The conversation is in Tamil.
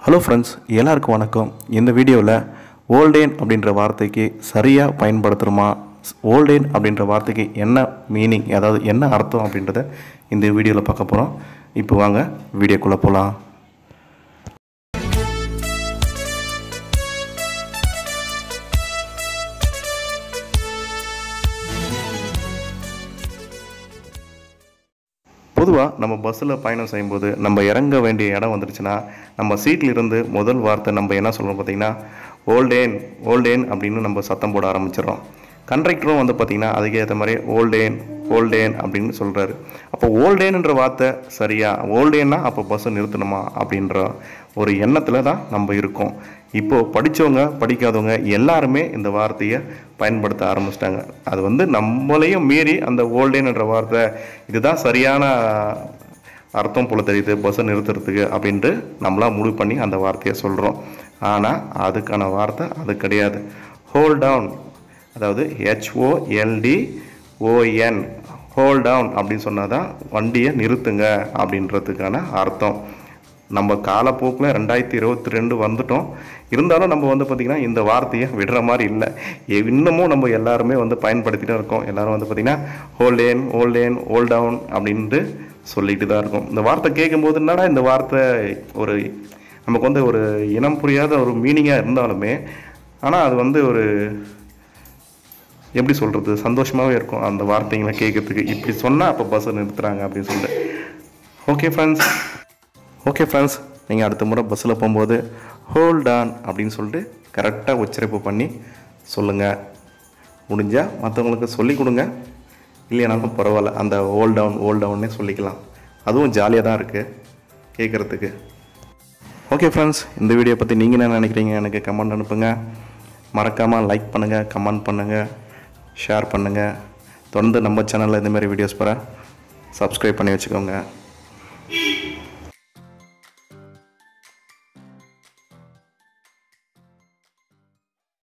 ஹலோ ஃப்ரெண்ட்ஸ் எல்லாருக்கும் வணக்கம் இந்த வீடியோவில் ஓல்டேன் அப்படின்ற வார்த்தைக்கு சரியாக பயன்படுத்துகிறோமா ஓல்டேன் அப்படின்ற வார்த்தைக்கு என்ன மீனிங் அதாவது என்ன அர்த்தம் அப்படின்றத இந்த வீடியோவில் பார்க்க போகிறோம் இப்போ வாங்க வீடியோக்குள்ளே போகலாம் பொதுவாக நம்ம பஸ்ஸில் பயணம் செய்யும்போது நம்ம இறங்க வேண்டிய இடம் வந்துருச்சுன்னா நம்ம சீட்டில் இருந்து முதல் வார்த்தை நம்ம என்ன சொல்கிறோம் பார்த்தீங்கன்னா ஓல்டேன் ஓல்டேன் அப்படின்னு நம்ம சத்தம் போட ஆரம்பிச்சிடறோம் கண்ட்ரக்டரும் வந்து பார்த்திங்கன்னா அதுக்கு ஏற்ற மாதிரி ஓல்டேன் ஓல்டேன் அப்படின்னு சொல்கிறாரு அப்போ ஓல்டேன்ன்ற வார்த்தை சரியா ஓல்டேன்னா அப்போ பஸ்ஸை நிறுத்தணுமா அப்படின்ற ஒரு எண்ணத்தில் தான் நம்ம இருக்கோம் இப்போது படித்தவங்க படிக்காதவங்க எல்லாருமே இந்த வார்த்தையை பயன்படுத்த ஆரம்பிச்சிட்டாங்க அது வந்து நம்மளையும் மீறி அந்த ஓல்டேன்ன்ற வார்த்தை இதுதான் சரியான அர்த்தம் போல தெரியுது பஸ்ஸை நிறுத்துறதுக்கு அப்படின்ட்டு நம்மளா முடிவு பண்ணி அந்த வார்த்தையை சொல்கிறோம் ஆனால் அதுக்கான வார்த்தை அது கிடையாது ஹோல் டவுன் அதாவது ஹெச்ஓஎல்டி ஓஎன் ஹோல் டவுன் அப்படின்னு சொன்னால் தான் வண்டியை நிறுத்துங்க அப்படின்றதுக்கான அர்த்தம் நம்ம காலப்போக்கில் ரெண்டாயிரத்தி இருபத்தி ரெண்டு வந்துட்டோம் இருந்தாலும் நம்ம வந்து பார்த்திங்கன்னா இந்த வார்த்தையை விடுற மாதிரி இல்லை எ- இன்னமும் நம்ம எல்லாருமே வந்து பயன்படுத்திட்டு இருக்கோம் எல்லாரும் வந்து பார்த்திங்கன்னா ஹோல்டேன் ஹோல்டேன் ஹோல் டவுன் அப்படின்ட்டு சொல்லிட்டு தான் இருக்கோம் இந்த வார்த்தை கேட்கும்போது என்னடா இந்த வார்த்தை ஒரு நமக்கு வந்து ஒரு இனம் புரியாத ஒரு மீனிங்காக இருந்தாலுமே ஆனால் அது வந்து ஒரு எப்படி சொல்கிறது சந்தோஷமாகவே இருக்கும் அந்த வார்த்தைங்களை கேட்கறதுக்கு இப்படி சொன்னால் அப்போ பஸ்ஸை நிறுத்துறாங்க அப்படின்னு சொல்லிட்டு ஓகே ஃப்ரெண்ட்ஸ் ஓகே ஃப்ரெண்ட்ஸ் நீங்கள் அடுத்த முறை பஸ்ஸில் போகும்போது ஹோல்ட் ஆன் அப்படின்னு சொல்லிட்டு கரெக்டாக உச்சரிப்பு பண்ணி சொல்லுங்கள் முடிஞ்சால் மற்றவங்களுக்கு சொல்லிக் கொடுங்க இல்லைனாலும் பரவாயில்ல அந்த ஓல்ட் டவுன் ஓல்ட் டவுன்னே சொல்லிக்கலாம் அதுவும் ஜாலியாக தான் இருக்குது கேட்குறதுக்கு ஓகே ஃப்ரெண்ட்ஸ் இந்த வீடியோ பற்றி நீங்கள் என்ன நினைக்கிறீங்க எனக்கு கமெண்ட் அனுப்புங்க மறக்காமல் லைக் பண்ணுங்கள் கமெண்ட் பண்ணுங்கள் ஷேர் பண்ணுங்கள் தொடர்ந்து நம்ம சேனலில் இந்த மாதிரி வீடியோஸ் பெற சப்ஸ்கிரைப் பண்ணி வச்சுக்கோங்க